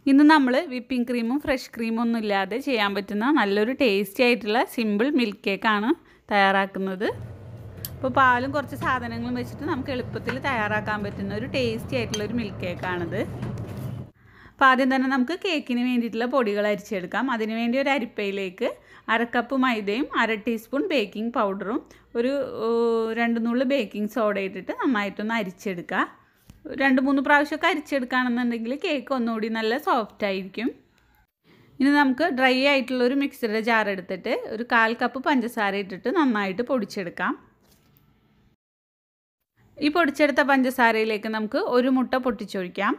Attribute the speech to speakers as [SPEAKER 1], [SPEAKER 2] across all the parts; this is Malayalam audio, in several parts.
[SPEAKER 1] ഇന്ന് നമ്മൾ വിപ്പിംഗ് ക്രീമും ഫ്രഷ് ക്രീമും ഒന്നും ഇല്ലാതെ ചെയ്യാൻ പറ്റുന്ന നല്ലൊരു ടേസ്റ്റി ആയിട്ടുള്ള സിമ്പിൾ മിൽക്ക് കേക്കാണ് തയ്യാറാക്കുന്നത് അപ്പോൾ പാലും കുറച്ച് സാധനങ്ങളും വെച്ചിട്ട് നമുക്ക് എളുപ്പത്തിൽ തയ്യാറാക്കാൻ പറ്റുന്ന ഒരു ടേസ്റ്റി ആയിട്ടുള്ള ഒരു മിൽക്ക് കേക്കാണിത് അപ്പോൾ ആദ്യം തന്നെ നമുക്ക് കേക്കിന് വേണ്ടിയിട്ടുള്ള പൊടികൾ അരിച്ചെടുക്കാം അതിന് വേണ്ടി ഒരു അരിപ്പയിലേക്ക് അരക്കപ്പ് മൈദയും അര ടീസ്പൂൺ ബേക്കിംഗ് പൗഡറും ഒരു രണ്ട് നുള്ളു ബേക്കിംഗ് സോഡ ഇട്ടിട്ട് നന്നായിട്ടൊന്ന് അരിച്ചെടുക്കുക രണ്ട് മൂന്ന് പ്രാവശ്യമൊക്കെ അരിച്ചെടുക്കുകയാണെന്നുണ്ടെങ്കിൽ കേക്ക് ഒന്നുകൂടി നല്ല സോഫ്റ്റ് ആയിരിക്കും ഇനി നമുക്ക് ഡ്രൈ ആയിട്ടുള്ള ഒരു മിക്സിയുടെ ജാർ എടുത്തിട്ട് ഒരു കാൽ കപ്പ് പഞ്ചസാര ഇട്ടിട്ട് നന്നായിട്ട് പൊടിച്ചെടുക്കാം ഈ പൊടിച്ചെടുത്ത പഞ്ചസാരയിലേക്ക് നമുക്ക് ഒരു മുട്ട പൊട്ടിച്ചൊഴിക്കാം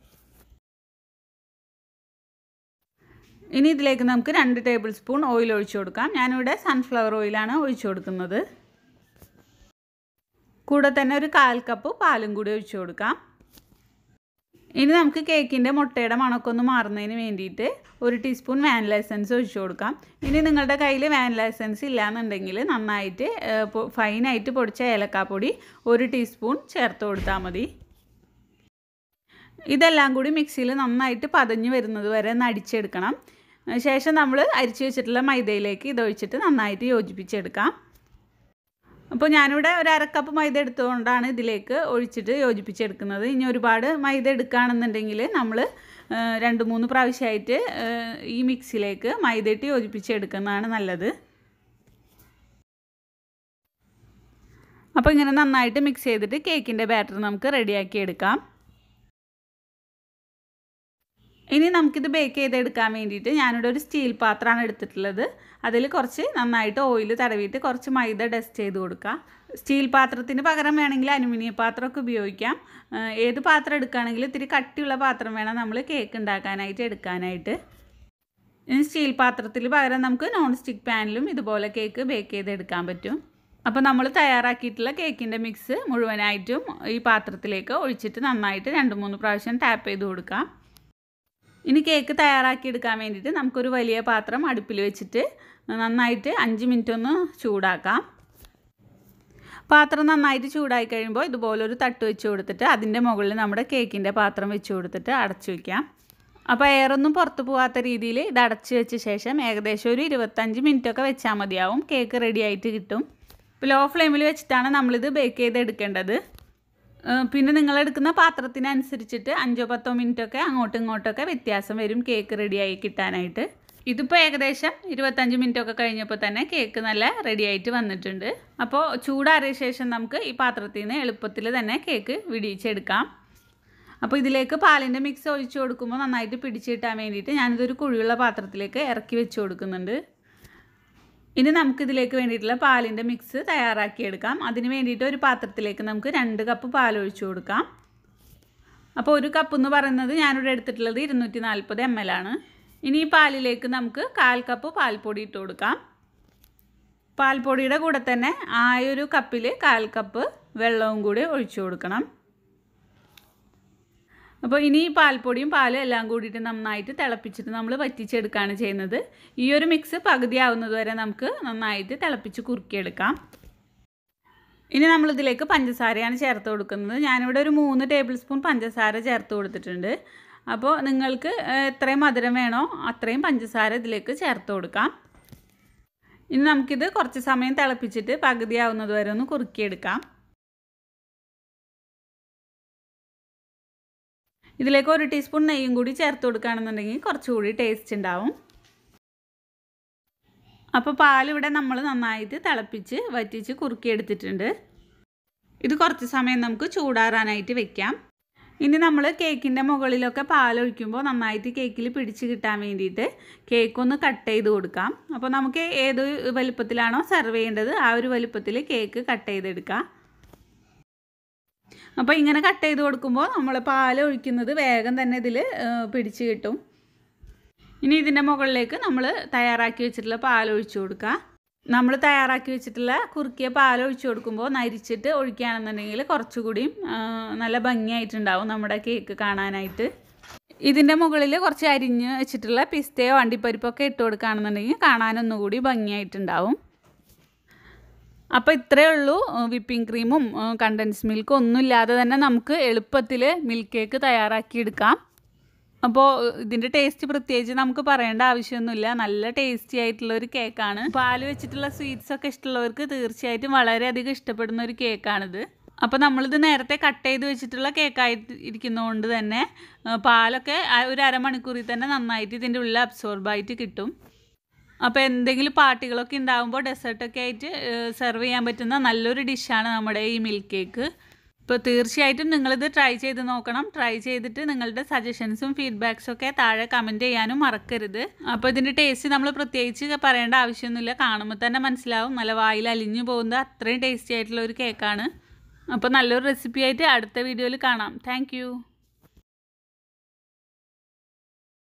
[SPEAKER 1] ഇനി ഇതിലേക്ക് നമുക്ക് രണ്ട് ടേബിൾ സ്പൂൺ ഓയിൽ ഒഴിച്ചു കൊടുക്കാം ഞാനിവിടെ സൺഫ്ലവർ ഓയിലാണ് ഒഴിച്ചു കൊടുക്കുന്നത് കൂടെ തന്നെ ഒരു കാൽ കപ്പ് പാലും കൂടി ഒഴിച്ചു കൊടുക്കാം ഇനി നമുക്ക് കേക്കിൻ്റെ മുട്ടയുടെ മണക്കൊന്ന് മാറുന്നതിന് വേണ്ടിയിട്ട് ഒരു ടീസ്പൂൺ വാനില എസൻസ് ഒഴിച്ചു കൊടുക്കാം ഇനി നിങ്ങളുടെ കയ്യിൽ വാനില എസൻസ് ഇല്ലയെന്നുണ്ടെങ്കിൽ നന്നായിട്ട് ഫൈനായിട്ട് പൊടിച്ച ഏലക്കാപ്പൊടി ഒരു ടീസ്പൂൺ ചേർത്ത് കൊടുത്താൽ മതി ഇതെല്ലാം കൂടി മിക്സിയിൽ നന്നായിട്ട് പതഞ്ഞ് വരുന്നത് വരെ ഒന്ന് അടിച്ചെടുക്കണം ശേഷം നമ്മൾ അരിച്ചു വെച്ചിട്ടുള്ള മൈദയിലേക്ക് ഇതൊഴിച്ചിട്ട് നന്നായിട്ട് യോജിപ്പിച്ചെടുക്കാം അപ്പോൾ ഞാനിവിടെ ഒരു അരക്കപ്പ് മൈദ എടുത്തുകൊണ്ടാണ് ഇതിലേക്ക് ഒഴിച്ചിട്ട് യോജിപ്പിച്ചെടുക്കുന്നത് ഇനി ഒരുപാട് മൈദ എടുക്കുകയാണെന്നുണ്ടെങ്കിൽ നമ്മൾ രണ്ട് മൂന്ന് പ്രാവശ്യമായിട്ട് ഈ മിക്സിലേക്ക് മൈദ ഇട്ട് യോജിപ്പിച്ചെടുക്കുന്നതാണ് നല്ലത് അപ്പോൾ ഇങ്ങനെ നന്നായിട്ട് മിക്സ് ചെയ്തിട്ട് കേക്കിൻ്റെ ബാറ്റർ നമുക്ക് റെഡിയാക്കി എടുക്കാം ഇനി നമുക്കിത് ബേക്ക് ചെയ്തെടുക്കാൻ വേണ്ടിയിട്ട് ഞാനിവിടെ ഒരു സ്റ്റീൽ പാത്രമാണ് എടുത്തിട്ടുള്ളത് അതിൽ കുറച്ച് നന്നായിട്ട് ഓയിൽ തടവിയിട്ട് കുറച്ച് മൈദ ഡസ്റ്റ് ചെയ്ത് കൊടുക്കുക സ്റ്റീൽ പാത്രത്തിന് പകരം വേണമെങ്കിൽ അലുമിനിയം പാത്രമൊക്കെ ഉപയോഗിക്കാം ഏത് പാത്രം എടുക്കുകയാണെങ്കിലും ഇത്തിരി കട്ടിയുള്ള പാത്രം വേണം നമ്മൾ കേക്ക് ഉണ്ടാക്കാനായിട്ട് എടുക്കാനായിട്ട് ഇനി സ്റ്റീൽ പാത്രത്തിൽ പകരം നമുക്ക് നോൺ സ്റ്റിക്ക് പാനിലും ഇതുപോലെ കേക്ക് ബേക്ക് ചെയ്തെടുക്കാൻ പറ്റും അപ്പോൾ നമ്മൾ തയ്യാറാക്കിയിട്ടുള്ള കേക്കിൻ്റെ മിക്സ് മുഴുവനായിട്ടും ഈ പാത്രത്തിലേക്ക് ഒഴിച്ചിട്ട് നന്നായിട്ട് രണ്ട് മൂന്ന് പ്രാവശ്യം ടാപ്പ് ചെയ്ത് കൊടുക്കാം ഇനി കേക്ക് തയ്യാറാക്കി എടുക്കാൻ വേണ്ടിയിട്ട് നമുക്കൊരു വലിയ പാത്രം അടുപ്പിൽ വെച്ചിട്ട് നന്നായിട്ട് അഞ്ച് മിനിറ്റ് ഒന്ന് ചൂടാക്കാം പാത്രം നന്നായിട്ട് ചൂടായി കഴിയുമ്പോൾ ഇതുപോലൊരു തട്ട് വെച്ച് കൊടുത്തിട്ട് അതിൻ്റെ മുകളിൽ നമ്മുടെ കേക്കിൻ്റെ പാത്രം വെച്ച് കൊടുത്തിട്ട് അടച്ചു വയ്ക്കാം അപ്പോൾ എയറൊന്നും പുറത്ത് പോകാത്ത രീതിയിൽ ഇത് അടച്ചു വെച്ച ശേഷം ഏകദേശം ഒരു ഇരുപത്തഞ്ച് മിനിറ്റൊക്കെ വെച്ചാൽ മതിയാവും കേക്ക് റെഡി ആയിട്ട് കിട്ടും ഇപ്പോൾ ലോ ഫ്ലെയിമിൽ വെച്ചിട്ടാണ് നമ്മളിത് ബേക്ക് ചെയ്ത് എടുക്കേണ്ടത് പിന്നെ നിങ്ങൾ എടുക്കുന്ന പാത്രത്തിനനുസരിച്ചിട്ട് അഞ്ചോ പത്തോ മിനിറ്റൊക്കെ അങ്ങോട്ടും ഇങ്ങോട്ടൊക്കെ വ്യത്യാസം വരും കേക്ക് റെഡിയായി കിട്ടാനായിട്ട് ഇതിപ്പോൾ ഏകദേശം ഇരുപത്തഞ്ച് മിനിറ്റൊക്കെ കഴിഞ്ഞപ്പോൾ തന്നെ കേക്ക് നല്ല റെഡിയായിട്ട് വന്നിട്ടുണ്ട് അപ്പോൾ ചൂടാറിയ ശേഷം നമുക്ക് ഈ പാത്രത്തിൽ നിന്ന് എളുപ്പത്തിൽ തന്നെ കേക്ക് വിടിയിച്ചെടുക്കാം അപ്പോൾ ഇതിലേക്ക് പാലിൻ്റെ മിക്സ് ഒഴിച്ചു കൊടുക്കുമ്പോൾ നന്നായിട്ട് പിടിച്ചിട്ടാൻ വേണ്ടിയിട്ട് ഞാനിതൊരു കുഴിയുള്ള പാത്രത്തിലേക്ക് ഇറക്കി വെച്ച് കൊടുക്കുന്നുണ്ട് ഇനി നമുക്കിതിലേക്ക് വേണ്ടിയിട്ടുള്ള പാലിൻ്റെ മിക്സ് തയ്യാറാക്കിയെടുക്കാം അതിന് വേണ്ടിയിട്ട് ഒരു പാത്രത്തിലേക്ക് നമുക്ക് രണ്ട് കപ്പ് പാൽ ഒഴിച്ചു കൊടുക്കാം അപ്പോൾ ഒരു കപ്പ് എന്ന് പറയുന്നത് ഞാനിവിടെ എടുത്തിട്ടുള്ളത് ഇരുന്നൂറ്റി നാൽപ്പത് എം എൽ ആണ് ഇനി ഈ പാലിലേക്ക് നമുക്ക് കാൽ കപ്പ് പാൽപ്പൊടി ഇട്ട് കൊടുക്കാം പാൽപ്പൊടിയുടെ കൂടെ തന്നെ ആ ഒരു കപ്പിൽ കാൽ കപ്പ് വെള്ളവും കൂടി ഒഴിച്ചു കൊടുക്കണം അപ്പോൾ ഇനി ഈ പാൽപ്പൊടിയും പാലും എല്ലാം കൂടിയിട്ട് നന്നായിട്ട് തിളപ്പിച്ചിട്ട് നമ്മൾ വറ്റിച്ചെടുക്കുകയാണ് ചെയ്യുന്നത് ഈ ഒരു മിക്സ് പകുതി ആവുന്നത് വരെ നമുക്ക് നന്നായിട്ട് തിളപ്പിച്ച് കുറുക്കിയെടുക്കാം ഇനി നമ്മളിതിലേക്ക് പഞ്ചസാരയാണ് ചേർത്ത് കൊടുക്കുന്നത് ഞാനിവിടെ ഒരു മൂന്ന് ടേബിൾ സ്പൂൺ പഞ്ചസാര ചേർത്ത് കൊടുത്തിട്ടുണ്ട് അപ്പോൾ നിങ്ങൾക്ക് എത്രയും മധുരം വേണോ അത്രയും പഞ്ചസാര ഇതിലേക്ക് ചേർത്ത് കൊടുക്കാം ഇനി നമുക്കിത് കുറച്ച് സമയം തിളപ്പിച്ചിട്ട് പകുതി ആവുന്നത് വരെ ഒന്ന് കുറുക്കിയെടുക്കാം ഇതിലേക്ക് ഒരു ടീസ്പൂൺ നെയ്യും കൂടി ചേർത്ത് കൊടുക്കുകയാണെന്നുണ്ടെങ്കിൽ കുറച്ചുകൂടി ടേസ്റ്റ് ഉണ്ടാവും അപ്പോൾ പാലിവിടെ നമ്മൾ നന്നായിട്ട് തിളപ്പിച്ച് വറ്റിച്ച് കുറുക്കിയെടുത്തിട്ടുണ്ട് ഇത് കുറച്ച് സമയം നമുക്ക് ചൂടാറാനായിട്ട് വെക്കാം ഇനി നമ്മൾ കേക്കിൻ്റെ മുകളിലൊക്കെ പാലൊഴിക്കുമ്പോൾ നന്നായിട്ട് കേക്കിൽ പിടിച്ച് കിട്ടാൻ വേണ്ടിയിട്ട് കേക്ക് ഒന്ന് കട്ട് ചെയ്ത് കൊടുക്കാം അപ്പോൾ നമുക്ക് ഏത് വലുപ്പത്തിലാണോ സെർവ് ചെയ്യേണ്ടത് ആ ഒരു വലുപ്പത്തിൽ കേക്ക് കട്ട് ചെയ്തെടുക്കാം അപ്പോൾ ഇങ്ങനെ കട്ട് ചെയ്ത് കൊടുക്കുമ്പോൾ നമ്മൾ പാൽ ഒഴിക്കുന്നത് വേഗം തന്നെ ഇതിൽ പിടിച്ച് കിട്ടും ഇനി ഇതിൻ്റെ മുകളിലേക്ക് നമ്മൾ തയ്യാറാക്കി വെച്ചിട്ടുള്ള പാൽ ഒഴിച്ചു കൊടുക്കുക നമ്മൾ തയ്യാറാക്കി വെച്ചിട്ടുള്ള കുറുക്കിയ പാൽ ഒഴിച്ചു കൊടുക്കുമ്പോൾ നരിച്ചിട്ട് ഒഴിക്കുകയാണെന്നുണ്ടെങ്കിൽ കുറച്ചുകൂടിയും നല്ല ഭംഗിയായിട്ടുണ്ടാവും നമ്മുടെ കേക്ക് കാണാനായിട്ട് ഇതിൻ്റെ മുകളിൽ കുറച്ച് അരിഞ്ഞ് വെച്ചിട്ടുള്ള പിസ്തയോ അണ്ടിപ്പരിപ്പൊക്കെ ഇട്ട് കൊടുക്കുകയാണെന്നുണ്ടെങ്കിൽ കാണാനൊന്നുകൂടി ഭംഗിയായിട്ടുണ്ടാവും അപ്പോൾ ഇത്രയേ ഉള്ളൂ വിപ്പിംഗ് ക്രീമും കണ്ടൻസ് മിൽക്കും ഒന്നും ഇല്ലാതെ തന്നെ നമുക്ക് എളുപ്പത്തിൽ മിൽക്ക് കേക്ക് തയ്യാറാക്കിയെടുക്കാം അപ്പോൾ ഇതിൻ്റെ ടേസ്റ്റ് പ്രത്യേകിച്ച് നമുക്ക് പറയേണ്ട ആവശ്യമൊന്നുമില്ല നല്ല ടേസ്റ്റി ആയിട്ടുള്ള ഒരു കേക്കാണ് പാല് വെച്ചിട്ടുള്ള സ്വീറ്റ്സ് ഒക്കെ ഇഷ്ടമുള്ളവർക്ക് തീർച്ചയായിട്ടും വളരെയധികം ഇഷ്ടപ്പെടുന്ന ഒരു കേക്കാണിത് അപ്പോൾ നമ്മളിത് നേരത്തെ കട്ട് ചെയ്ത് വെച്ചിട്ടുള്ള കേക്കായിട്ട് ഇരിക്കുന്നതുകൊണ്ട് തന്നെ ആ, പാലൊക്കെ ആ ഒരു അരമണിക്കൂറിൽ തന്നെ നന്നായിട്ട് ഇതിൻ്റെ ഉള്ളിൽ അബ്സോർബായിട്ട് കിട്ടും അപ്പോൾ എന്തെങ്കിലും പാർട്ടികളൊക്കെ ഉണ്ടാകുമ്പോൾ ഡെസേർട്ടൊക്കെ ആയിട്ട് സെർവ് ചെയ്യാൻ പറ്റുന്ന നല്ലൊരു ഡിഷാണ് നമ്മുടെ ഈ മിൽക്ക് കേക്ക് ഇപ്പോൾ തീർച്ചയായിട്ടും നിങ്ങളിത് ട്രൈ ചെയ്ത് നോക്കണം ട്രൈ ചെയ്തിട്ട് നിങ്ങളുടെ സജഷൻസും ഫീഡ്ബാക്സും ഒക്കെ താഴെ കമൻറ്റ് ചെയ്യാനും മറക്കരുത് അപ്പോൾ ഇതിൻ്റെ ടേസ്റ്റ് നമ്മൾ പ്രത്യേകിച്ച് പറയേണ്ട ആവശ്യമൊന്നുമില്ല കാണുമ്പോൾ തന്നെ മനസ്സിലാവും നല്ല വായിൽ അലിഞ്ഞു പോകുന്ന അത്രയും ടേസ്റ്റി ആയിട്ടുള്ള ഒരു കേക്കാണ് അപ്പോൾ നല്ലൊരു റെസിപ്പി ആയിട്ട് അടുത്ത വീഡിയോയിൽ കാണാം താങ്ക്